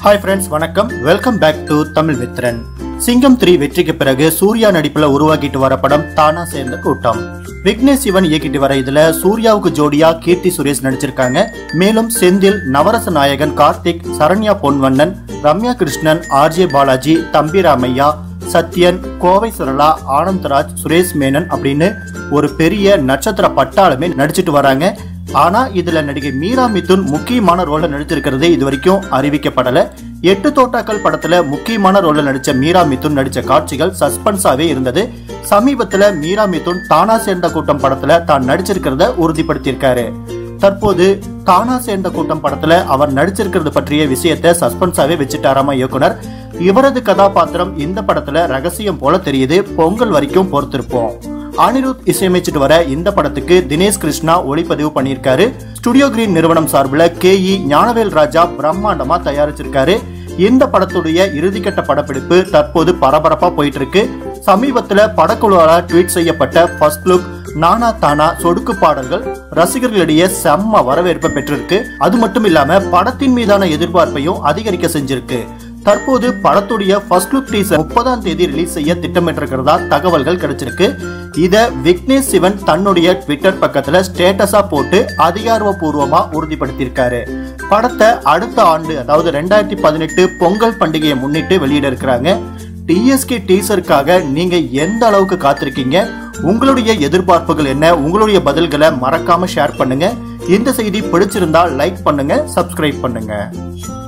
hi friends வணக்கம் welcome back to Tamil Mithran Singam three வெற்றிக்கு பிறகு சூர்யா நடிப்புல உருவாக்கிட்டு வர படம் தானா சேர்ந்த கூட்டம் விக்னேஷ் சிவன் இயக்கிட்டு வர இதுல சூர்யாவுக்கு ஜோடியா கீர்த்தி சுரேஷ் நடிச்சிருக்காங்க மேலும் செந்தில் நவரச நாயகன் கார்த்திக் சரண்யா பொன்வண்ணன் ரம்யா கிருஷ்ணன் ஆர்ஜே பாலாஜி தம்பி ராமையா சத்யன் கோவை சரளா ஆனந்த்ராஜ் சுரேஷ் மேனன் அப்படின்னு ஒரு பெரிய நட்சத்திர பட்டாளமே நடிச்சிட்டு வராங்க ஆனா இதுல நடிகை மீரா மிதுன் முக்கியமான ரோல்ல நடிச்சிருக்கிறது இது வரைக்கும் அறிவிக்கப்படல எட்டு தோட்டாக்கள் படத்துல முக்கியமான ரோல்ல நடிச்ச மீரா மிதுன் நடிச்ச காட்சிகள் சஸ்பென்ஸாவே இருந்தது சமீபத்துல மீரா மிதுன் தானா சேர்ந்த கூட்டம் படத்துல தான் நடிச்சிருக்கிறத உறுதிப்படுத்தியிருக்காரு தற்போது தானா சேர்ந்த கூட்டம் படத்துல அவர் நடிச்சிருக்கிறது பற்றிய விஷயத்தை சஸ்பென்ஸாவே வச்சுட்டாராமா இயக்குனர் இவரது கதாபாத்திரம் இந்த படத்துல ரகசியம் போல தெரியுது பொங்கல் வரைக்கும் பொறுத்திருப்போம் அனிருத் இசையமைச்சிட்டு வர இந்த படத்துக்கு தினேஷ் கிருஷ்ணா ஒளிப்பதிவு பண்ணியிருக்காரு ஸ்டுடியோ கிரீன் நிறுவனம் சார்பில் கே இ ஞானவேல் ராஜா பிரம்மாண்டமா தயாரிச்சிருக்காரு இந்த படத்துடைய இறுதிக்கட்ட படப்பிடிப்பு தற்போது பரபரப்பா போயிட்டு இருக்கு சமீபத்துல படக்குழுவால ட்வீட் செய்யப்பட்ட ஃபர்ஸ்ட் லுக் நானா தானா சொடுக்கு பாடல்கள் ரசிகர்களிடையே செம்ம வரவேற்பை பெற்றிருக்கு அது மட்டும் இல்லாம படத்தின் மீதான எதிர்பார்ப்பையும் அதிகரிக்க செஞ்சிருக்கு தற்போது படத்துடைய ஃபர்ஸ்ட் லுக் டீசர் முப்பதாம் தேதி ரிலீஸ் செய்ய திட்டமிட்டிருக்கிறதா தகவல்கள் கிடைச்சிருக்கு இத விக்னேஷ் சிவன் தன்னுடைய ட்விட்டர் பக்கத்துல ஸ்டேட்டஸா போட்டு அதிகாரப்பூர்வமா உறுதிப்படுத்தியிருக்காரு படத்தை அடுத்த ஆண்டு அதாவது ரெண்டாயிரத்தி பதினெட்டு பொங்கல் பண்டிகையை முன்னிட்டு வெளியிட இருக்கிறாங்க டிஎஸ்கே டீசருக்காக நீங்க எந்த அளவுக்கு காத்திருக்கீங்க உங்களுடைய எதிர்பார்ப்புகள் என்ன உங்களுடைய பதில்களை மறக்காம ஷேர் பண்ணுங்க இந்த செய்தி பிடிச்சிருந்தா லைக் பண்ணுங்க சப்ஸ்கிரைப் பண்ணுங்க